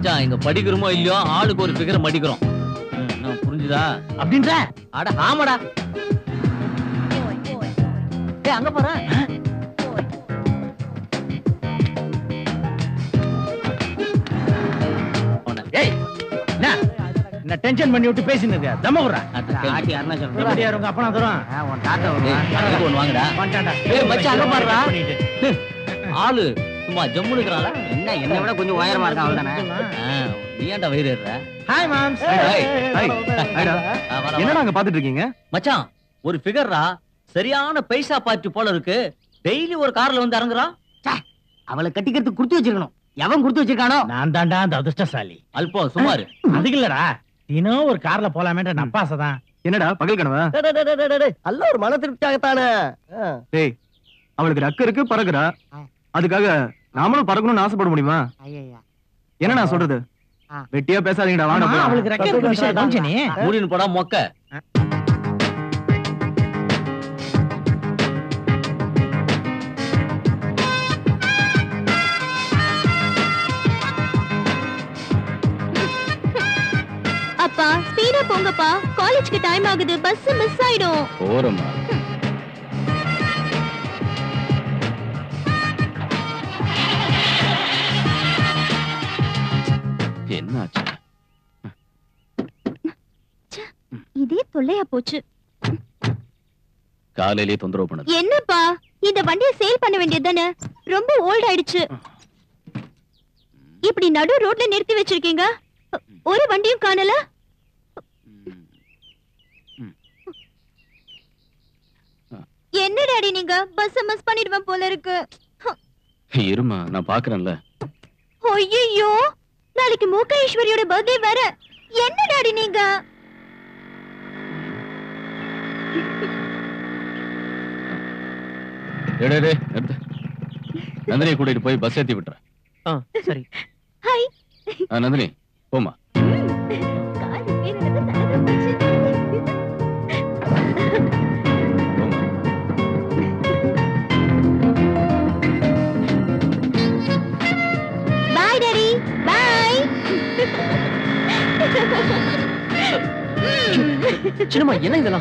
மச்சான் இங்க படிக்கிறோமோ இல்லையோ ஆளுக்கு ஒரு ஃபிகரை மடிக்கிறோம் ம், என்ன புரிஞ்சுதா அப்படின்ற அட ஆமாடா ஏய் அங்க போற ஏய் என்ன என்ன டென்ஷன் பண்ணி விட்டு பேசினது தம்மகுறா ஆட்டி அருணாச்சலம் எப்படி உங்க அப்பனா தரும் உன் தாத்தா ஒண்ணு வாங்கடா வந்துட்டான்டா ஏய் மச்சான் அங்க பாருடா பண்ணிட்டு. ஆளு சும்மா ஜம்முன்னு இருக்கிறாளா என்ன என்னை விட கொஞ்சம் உயரமா இருக்கான் அவள் தானே நீ ஏன்டா வயிறு ஏறுற ஹாய் மாம்ஸ் ஹாய், ஹாய். ஹாய். ஹாய்டா. ஆ, வர, வர. என்னடா அங்க பாத்துட்டு இருக்கீங்க மச்சான் ஒரு ஃபிகர்ரா சரியான பைசா பார்ட்டி போல இருக்கு டெய்லி ஒரு கார்ல வந்து இறங்குறான் அவளை கட்டிக்கிறதுக்கு கொடுத்து வச்சிருக்கணும் எவன் கொடுத்து வச்சிருக்கானோ நான் தாண்டா அந்த அதிர்ஷ்டசாலி அல்பம் சுமாரு அதுக்கு இல்லடா தினம் ஒரு கார்ல போலாமேன்ற நப்பாசை தான் என்னடா பகல் கனவா அல்ல ஒரு மன திருப்தியாகத்தானே டேய் அவளுக்கு ரக்க இருக்கு பறக்குறா அதுக்காக நாமளும் பறக்கணும்னு ஆசைப்பட முடியுமா என்ன நான் சொல்றது ஆ. வெட்டியா பேசாதீங்கடா வாடா ஆமா, போலாம். அவளுக்கு ரெக்க இருக்கு விஷயம் தெரிஞ்சு நீ மூடின்னு போடா மொக்க அப்பா ஸ்பீடா போங்கப்பா காலேஜ்க்கு டைம் ஆகுது பஸ் மிஸ் ஆயிடும் போறமா என்னாச்சு இதே தொல்லையா போச்சு காலையிலேயே தொந்தரவு பண்ணுது என்னப்பா இந்த வண்டியை சேல் பண்ண வேண்டியது தானே ரொம்ப ஓல்ட் ஆயிடுச்சு இப்படி நடு ரோட்ல நிறுத்தி வச்சிருக்கீங்க ஒரு வண்டியும் காணல என்ன டாடி நீங்க பஸ் மிஸ் பண்ணிடுவேன் போல இருக்கு இருமா நான் பாக்குறேன்ல ஐயோ நாளைக்கு மூக்க ஈஸ்வரியோட பர்த்டே வேற என்ன டாடி நீங்க டேய், டேய், டேய், நிறுத்து. நந்தினியை கூட்டிட்டு போய் பஸ் ஏத்தி விட்டுறேன் சரி ஹாய் ஆ, நந்தினி போமா காது பேருனது தலை போச்சு. போமா பாய் டாடி பாய் சின்னம்மா என்ன இதெல்லாம்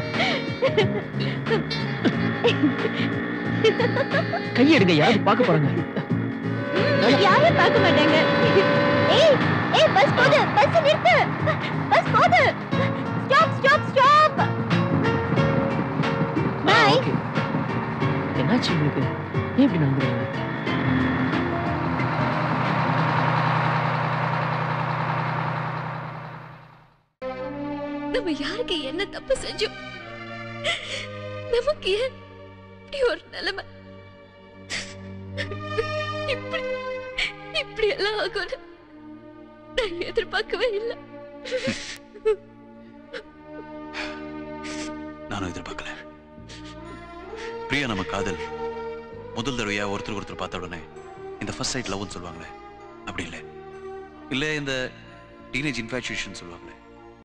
கையெடுங்க யாரும் பார்க்க போறாங்க யாரும் பார்க்க மாட்டாங்க ஏய் ஏய் பஸ் போகுது பஸ் நிறுத்து பஸ் போகுது ஸ்டாப் ஸ்டாப் ஸ்டாப் பாய் என்னாச்சு உங்களுக்கு ஏன் இப்படி நடந்துறீங்க நம்ம யாருக்கு என்ன தப்பு செஞ்சோம் நமக்கு ஏன் இப்படி ஒரு நிலைமை இப்படி இப்படி எல்லாம் ஆகும்னு நான் எதிர்பார்க்கவே இல்லை நானும் எதிர்பார்க்கல பிரியா நம்ம காதல் முதல் தடவையா ஒருத்தர் ஒருத்தர் பார்த்த உடனே இந்த ஃபர்ஸ்ட் சைட் லவ்னு சொல்லுவாங்களே அப்படி இல்லை இல்ல இந்த டீனேஜ் இன்ஃபேச்சுவேஷன் சொல்லுவாங்களே